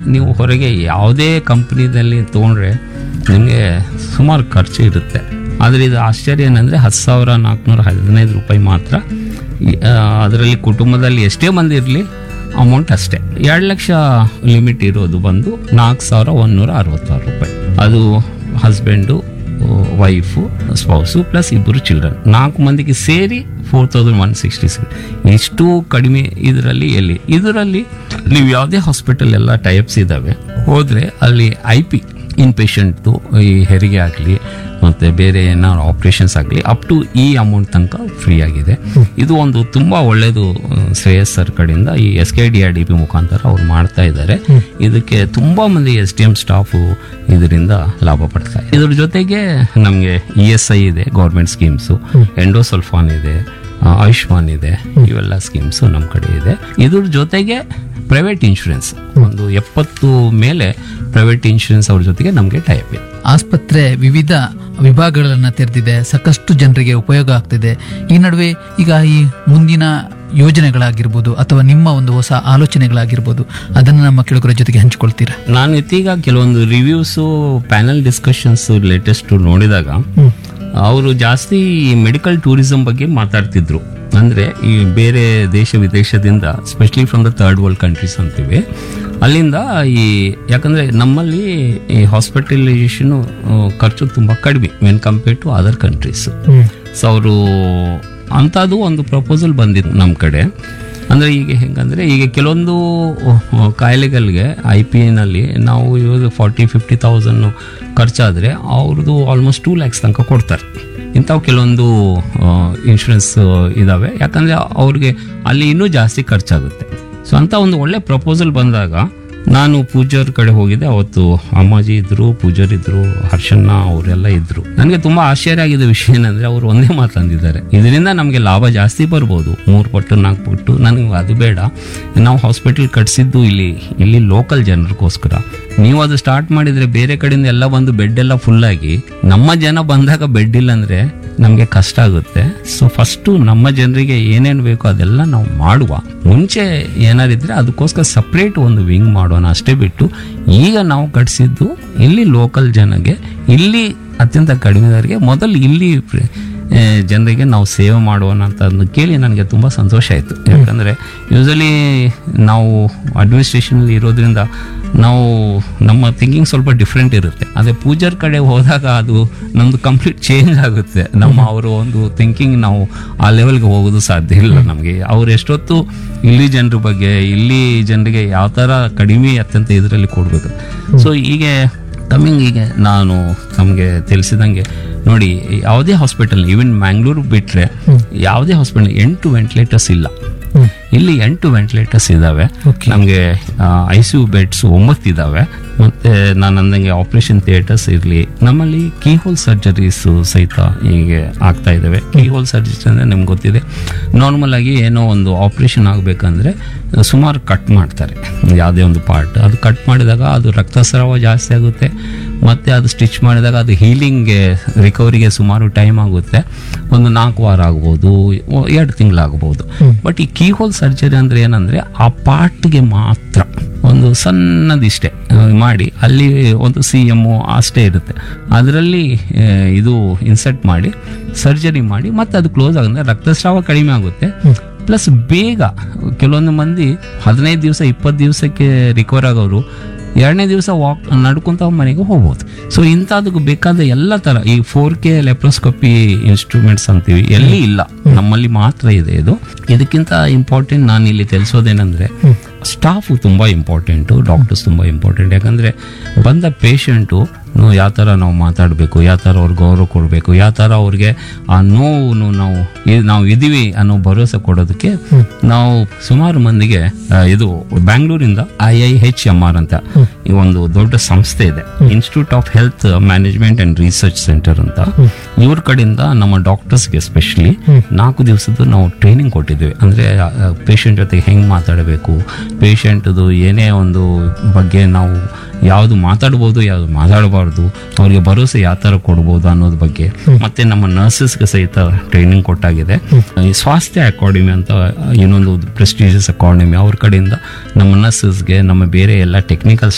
ನೀವು ಹೊರಗೆ ಯಾವುದೇ ಕಂಪ್ನಿದಲ್ಲಿ ತೊಗೊಂಡ್ರೆ ನಿಮಗೆ ಸುಮಾರು ಖರ್ಚು ಇರುತ್ತೆ ಆದರೆ ಇದು ಆಶ್ಚರ್ಯ ಏನಂದರೆ ಹತ್ತು ಸಾವಿರ ನಾಲ್ಕುನೂರ ಹದಿನೈದು ರೂಪಾಯಿ ಮಾತ್ರ ಅದರಲ್ಲಿ ಕುಟುಂಬದಲ್ಲಿ ಎಷ್ಟೇ ಮಂದಿ ಇರಲಿ ಅಮೌಂಟ್ ಅಷ್ಟೇ ಎರಡು ಲಕ್ಷ ಲಿಮಿಟ್ ಇರೋದು ಬಂದು ನಾಲ್ಕು ಸಾವಿರ ಒಂದೂರ ಅರವತ್ತಾರು ರೂಪಾಯಿ ಅದು ಹಸ್ಬೆಂಡು ವೈಫು ಸ್ಪೌಸು ಪ್ಲಸ್ ಇಬ್ಬರು ಚಿಲ್ಡ್ರನ್ ನಾಲ್ಕು ಮಂದಿಗೆ ಸೇರಿ four thousand one sixty six ಇಷ್ಟು ಕಡಿಮೆ ಇದರಲ್ಲಿ ಎಲ್ಲಿ ಇದರಲ್ಲಿ ನೀವು ಯಾವುದೇ ಹಾಸ್ಪಿಟಲ್ ಎಲ್ಲ ಟೈಪ್ಸ್ ಇದ್ದಾವೆ ಹೋದರೆ ಅಲ್ಲಿ ಐ ಪಿ ಇನ್ ಪೇಷಂಟ್ದು ಈ ಹೆರಿಗೆ ಆಗಲಿ ಮತ್ತು ಬೇರೆ ಏನಾದ್ರು ಆಪ್ರೇಷನ್ಸ್ ಆಗಲಿ ಅಪ್ ಟು ಈ ಅಮೌಂಟ್ ತನಕ ಫ್ರೀ ಆಗಿದೆ ಇದು ಒಂದು ತುಂಬ ಒಳ್ಳೆಯದು ಶ್ರೇಯಸ್ ಸರ್ ಕಡೆಯಿಂದ ಈ S K D R D P ಮುಖಾಂತರ ಅವ್ರು ಮಾಡ್ತಾ ಇದ್ದಾರೆ ಇದಕ್ಕೆ ತುಂಬ ಮಂದಿ ಎಸ್ ಡಿ ಎಂ ಸ್ಟಾಫು ಇದರಿಂದ ಲಾಭ ಪಡ್ತಾರೆ ಇದ್ರ ಜೊತೆಗೆ ನಮಗೆ ಇ ಎಸ್ ಐ ಇದೆ ಗೌರ್ಮೆಂಟ್ ಸ್ಕೀಮ್ಸು ಎಂಡೋಸಲ್ಫಾನ್ ಇದೆ ಆ, ಆಯುಷ್ಮಾನ್ ಇದೆ ಇವೆಲ್ಲ ಸ್ಕೀಮ್ಸು ನಮ್ಮ ಕಡೆ ಇದೆ ಇದ್ರ ಜೊತೆಗೆ ಪ್ರೈವೇಟ್ ಇನ್ಶೂರೆನ್ಸ್ ಒಂದು ಎಪ್ಪತ್ತು ಮೇಲೆ ಪ್ರೈವೇಟ್ ಇನ್ಶೂರೆನ್ಸ್ ಅವ್ರ ಜೊತೆಗೆ ನಮಗೆ ಟೈಪ್ ಇದೆ ಆಸ್ಪತ್ರೆ ವಿವಿಧ ವಿಭಾಗಗಳನ್ನು ತೆರೆದಿದೆ ಸಾಕಷ್ಟು ಜನರಿಗೆ ಉಪಯೋಗ ಆಗ್ತಿದೆ ಈ ನಡುವೆ ಈಗ ಈ ಮುಂದಿನ ಯೋಜನೆಗಳಾಗಿರ್ಬೋದು ಅಥವಾ ನಿಮ್ಮ ಒಂದು ಹೊಸ ಆಲೋಚನೆಗಳಾಗಿರ್ಬೋದು ಅದನ್ನು ನಮ್ಮ ಕೆಳಗರ ಜೊತೆಗೆ ಹಂಚಿಕೊಳ್ತೀರಾ ನಾನು ಇತ್ತೀಗ ಕೆಲವೊಂದು ರಿವ್ಯೂಸು ಪ್ಯಾನಲ್ ಡಿಸ್ಕಷನ್ಸ್ ಲೇಟೆಸ್ಟ್ ನೋಡಿದಾಗ ಅವರು ಜಾಸ್ತಿ ಮೆಡಿಕಲ್ ಟೂರಿಸಂ ಬಗ್ಗೆ ಮಾತಾಡ್ತಿದ್ರು ಅಂದರೆ ಈ ಬೇರೆ ದೇಶ ವಿದೇಶದಿಂದ specially from the third world countries ಅಂತೀವಿ ಅಲ್ಲಿಂದ ಈ ಯಾಕಂದರೆ ನಮ್ಮಲ್ಲಿ ಈ ಹಾಸ್ಪಿಟಲೈಸೇಷನ್ ಖರ್ಚು ತುಂಬ ಕಡಿಮೆ when compare to other countries so ಅವರು ಅಂಥದ್ದು ಒಂದು ಪ್ರಪೋಸಲ್ ಬಂದಿತ್ತು ನಮ್ಮ ಕಡೆ ಅಂದರೆ ಈಗ ಹೆಂಗಂದರೆ ಈಗ ಕೆಲವೊಂದು ಅಹ್, ಕಾಯಿಲೆಗಳಿಗೆ ಐ ಪಿ ಎನಲ್ಲಿ ನಾವು ಇವಾಗ ಫಾರ್ಟಿ ಫಿಫ್ಟಿ ತೌಸಂಡ್ ಖರ್ಚಾದರೆ ಅವ್ರದ್ದು ಆಲ್ಮೋಸ್ಟ್ ಟೂ ಲ್ಯಾಕ್ಸ್ ತನಕ ಕೊಡ್ತಾರೆ ಇಂಥವು ಕೆಲವೊಂದು ಇನ್ಶೂರೆನ್ಸ್ ಇದ್ದಾವೆ ಯಾಕಂದರೆ ಅವ್ರಿಗೆ ಅಲ್ಲಿ ಇನ್ನೂ ಜಾಸ್ತಿ ಖರ್ಚಾಗುತ್ತೆ ಸೊ ಅಂಥ ಒಂದು ಒಳ್ಳೆ ಪ್ರಪೋಸಲ್ ಬಂದಾಗ ನಾನು ಪೂಜಾರ್ ಕಡೆ ಹೋಗಿದ್ದೆ ಅವತ್ತು ಅಮ್ಮಾಜಿ ಇದ್ರು ಪೂಜಾರ್ ಇದ್ರು ಹರ್ಷಣ್ಣ ಅವರೆಲ್ಲ ಇದ್ರು ನನಗೆ ತುಂಬಾ ಆಶ್ಚರ್ಯ ಆಗಿದ್ದ ವಿಷಯ ಏನಂದ್ರೆ ಅವರು ಒಂದೇ ಮಾತಂದಿದ್ದಾರೆ ಇದರಿಂದ ನಮಗೆ ಲಾಭ ಜಾಸ್ತಿ ಬರ್ಬೋದು ಮೂರು ಪಟ್ಟು ನಾಲ್ಕು ಪಟ್ಟು ನನಗೆ ಅದು ಬೇಡ ನಾವು ಹಾಸ್ಪಿಟಲ್ ಕಟ್ಸಿದ್ದು ಇಲ್ಲಿ ಇಲ್ಲಿ ಲೋಕಲ್ ಜನರಿಗೋಸ್ಕರ ನೀವು ಅದು ಸ್ಟಾರ್ಟ್ ಮಾಡಿದ್ರೆ ಬೇರೆ ಕಡೆಯಿಂದ ಎಲ್ಲ ಬಂದು ಬೆಡ್ ಎಲ್ಲ ಫುಲ್ ಆಗಿ ನಮ್ಮ ಜನ ಬಂದಾಗ ಬೆಡ್ ಇಲ್ಲ ಅಂದ್ರೆ ನಮಗೆ ಕಷ್ಟ ಆಗುತ್ತೆ ಸೊ ಫಸ್ಟು ನಮ್ಮ ಜನರಿಗೆ ಏನೇನು ಬೇಕೋ ಅದೆಲ್ಲ ನಾವು ಮಾಡುವ ಮುಂಚೆ ಏನಾರಿದ್ರೆ ಅದಕ್ಕೋಸ್ಕರ ಸಪ್ರೇಟ್ ಒಂದು ವಿಂಗ್ ಮಾಡೋಣ ಅಷ್ಟೇ ಬಿಟ್ಟು ಈಗ ನಾವು ಕಟ್ಸಿದ್ದು ಇಲ್ಲಿ ಲೋಕಲ್ ಜನಗೆ ಇಲ್ಲಿ ಅತ್ಯಂತ ಕಡಿಮೆದವರಿಗೆ ಮೊದಲು ಇಲ್ಲಿ ಪ್ರ- ಆ, ಜನರಿಗೆ ನಾವು ಸೇವೆ ಮಾಡೋಣ ಅಂತ ಅಂದು ಕೇಳಿ ನನಗೆ ತುಂಬ ಸಂತೋಷ ಆಯಿತು ಯಾಕಂದರೆ ಯೂಸಲಿ ನಾವು ಅಡ್ಮಿನಿಸ್ಟ್ರೇಷನಲ್ಲಿ ಇರೋದ್ರಿಂದ ನಾವು ನಮ್ಮ ಥಿಂಕಿಂಗ್ ಸ್ವಲ್ಪ ಡಿಫ್ರೆಂಟ್ ಇರುತ್ತೆ ಅದೇ ಪೂಜಾರ್ ಕಡೆ ಹೋದಾಗ ಅದು ನಮ್ಮದು ಕಂಪ್ಲೀಟ್ ಚೇಂಜ್ ಆಗುತ್ತೆ ನಮ್ಮ ಅವರ ಒಂದು ಥಿಂಕಿಂಗ್ ನಾವು ಆ ಲೆವೆಲ್ಗೆ ಹೋಗೋದು ಸಾಧ್ಯ ಇಲ್ಲ ನಮಗೆ ಅವ್ರು ಎಷ್ಟೊತ್ತು ಇಲ್ಲಿ ಜನರ ಬಗ್ಗೆ ಇಲ್ಲಿ ಜನರಿಗೆ ಯಾವ ಥರ ಕಡಿಮೆ ಅತ್ಯಂತ ಇದರಲ್ಲಿ ಕೊಡಬೇಕು ಸೊ ಹೀಗೆ ಕಮ್ಮಿಂಗ್ ಈಗ ನಾನು ನಮಗೆ ತಿಳಿಸಿದಂಗೆ ನೋಡಿ ಯಾವುದೇ ಹಾಸ್ಪಿಟಲ್ ಈವನ್ ಮ್ಯಾಂಗ್ಳೂರು ಬಿಟ್ಟರೆ ಯಾವುದೇ ಹಾಸ್ಪಿಟಲ್ ಎಂಟು ವೆಂಟಿಲೇಟರ್ಸ್ ಇಲ್ಲ ಇಲ್ಲಿ ಎಂಟು ವೆಂಟಿಲೇಟರ್ಸ್ ಇದ್ದಾವೆ ನಮಗೆ ಐ ಸಿ ಯು ಬೆಡ್ಸ್ ಒಂಬತ್ತು ಇದ್ದಾವೆ ಮತ್ತೆ ನಾನು ಅಂದಂಗೆ ಆಪರೇಷನ್ ಥಿಯೇಟರ್ಸ್ ಇರಲಿ ನಮ್ಮಲ್ಲಿ ಕೀಹೋಲ್ ಸರ್ಜರೀಸ್ ಸಹಿತ ಹೀಗೆ ಆಗ್ತಾ ಇದ್ದಾವೆ ಕೀಹೋಲ್ ಸರ್ಜರೀಸ್ ಅಂದರೆ ನಿಮ್ಗೆ ಗೊತ್ತಿದೆ ನಾರ್ಮಲ್ ಆಗಿ ಏನೋ ಒಂದು ಆಪರೇಷನ್ ಆಗಬೇಕಂದ್ರೆ ಸುಮಾರು ಕಟ್ ಮಾಡ್ತಾರೆ ಯಾವುದೇ ಒಂದು ಪಾರ್ಟ್ ಅದು ಕಟ್ ಮಾಡಿದಾಗ ಅದು ರಕ್ತಸ್ರಾವ ಜಾಸ್ತಿ ಆಗುತ್ತೆ ಮತ್ತೆ ಅದು ಸ್ಟಿಚ್ ಮಾಡಿದಾಗ ಅದು ಹೀಲಿಂಗ್ಗೆ ರಿಕವರಿಗೆ ಸುಮಾರು ಟೈಮ್ ಆಗುತ್ತೆ ಒಂದು ನಾಲ್ಕು ವಾರ ಆಗ್ಬೋದು ಒ- ಎರಡು ತಿಂಗಳಾಗ್ಬೋದು ಬಟ್ ಈ ಕೀಹೋಲ್ ಸರ್ಜರಿ ಅಂದ್ರೆ ಏನಂದ್ರೆ ಆ ಪಾರ್ಟ್ಗೆ ಮಾತ್ರ ಒಂದು ಸಣ್ಣದಿಷ್ಟೇ ಆ, ಮಾಡಿ ಅಲ್ಲಿ ಒಂದು ಸಿ ಎಮ್ಮು ಅಷ್ಟೇ ಇರುತ್ತೆ ಅದರಲ್ಲಿ ಇದು ಇನ್ಸರ್ಟ್ ಮಾಡಿ ಸರ್ಜರಿ ಮಾಡಿ ಮತ್ತೆ ಅದು ಕ್ಲೋಸ್ ಆಗುತ್ತೆ ರಕ್ತಸ್ರಾವ ಕಡಿಮೆ ಆಗುತ್ತೆ ಪ್ಲಸ್ ಬೇಗ ಕೆಲವೊಂದು ಮಂದಿ ಹದಿನೈದು ದಿವಸ ಇಪ್ಪತ್ತು ದಿವಸಕ್ಕೆ ರಿಕವರ್ ಆಗೋರು ಎರಡನೇ ದಿವಸ ವಾಕ್ ನಡ್ಕೊಂತ ಮನೆಗೆ ಹೋಗ್ಬೋದು ಸೊ ಇಂಥದಕ್ಕೆ ಬೇಕಾದ ಎಲ್ಲ ಥರ ಈ ಫೋರ್ ಕೆ ಲೆಪ್ರೋಸ್ಕೋಪಿ ಇನ್ಸ್ಟ್ರೂಮೆಂಟ್ಸ್ ಅಂತೀವಿ ಎಲ್ಲಿ ಇಲ್ಲ ನಮ್ಮಲ್ಲಿ ಮಾತ್ರ ಇದೆ ಇದು ಇದಕ್ಕಿಂತ ಇಂಪಾರ್ಟೆಂಟ್ ನಾನು ಇಲ್ಲಿ ತಿಳಿಸೋದೇನೆಂದ್ರೆ ಸ್ಟಾಫು ತುಂಬ ಇಂಪಾರ್ಟೆಂಟು ಡಾಕ್ಟರ್ಸ್ ತುಂಬ ಇಂಪಾರ್ಟೆಂಟ್ ಯಾಕಂದರೆ ಬಂದ ಪೇಷಂಟು ಯಾವ ಥರ ನಾವು ಮಾತಾಡಬೇಕು ಯಾವ ಥರ ಅವ್ರಿಗೆ ಗೌರವ ಕೊಡಬೇಕು ಯಾವ ಥರ ಅವ್ರಿಗೆ ಆ ನೋವು ನಾವು ಇ- ನಾವು ಇದೀವಿ ಅನ್ನೋ ಭರವಸೆ ಕೊಡೋದಕ್ಕೆ ನಾವು ಸುಮಾರು ಮಂದಿಗೆ ಆ, ಇದು ಬ್ಯಾಂಗ್ಳೂರಿಂದ I I H M R ಅಂತ ಈ ಒಂದು ದೊಡ್ಡ ಸಂಸ್ಥೆ ಇದೆ institute of health management and research centre ಅಂತ ಇವ್ರ ಕಡೆಯಿಂದ ನಮ್ಮ ಡಾಕ್ಟರ್ಸ್ಗೆ ಸ್ಪೆಷಲಿ ನಾಲ್ಕು ದಿವಸದ್ದು ನಾವು ಟ್ರೈನಿಂಗ್ ಕೊಟ್ಟಿದ್ದೇವೆ ಅಂದರೆ ಪೇಷಂಟ್ ಜೊತೆಗೆ ಹೆಂಗೆ ಮಾತಾಡಬೇಕು ಪೇಷಂಟ್ದು ಏನೇ ಒಂದು ಬಗ್ಗೆ ನಾವು ಯಾವುದು ಮಾತಾಡ್ಬೋದು ಯಾವುದು ಮಾತಾಡಬಾರ್ದು ಅವ್ರಿಗೆ ಭರವಸೆ ಯಾವ ಥರ ಕೊಡ್ಬೋದು ಅನ್ನೋದ್ರ ಬಗ್ಗೆ ಮತ್ತೆ ನಮ್ಮ ನರ್ಸಸ್ಗೆ ಸಹಿತ ಟ್ರೈನಿಂಗ್ ಕೊಟ್ಟಾಗಿದೆ ಈ ಸ್ವಾಸ್ಥ್ಯ ಅಕಾಡೆಮಿ ಅಂತ ಇನ್ನೊಂದು ಪ್ರೆಸ್ಟೀಜಿಯಸ್ ಅಕಾಡೆಮಿ ಅವ್ರ ಕಡೆಯಿಂದ ನಮ್ಮ ನರ್ಸಸ್ಗೆ ನಮ್ಮ ಬೇರೆ ಎಲ್ಲ ಟೆಕ್ನಿಕಲ್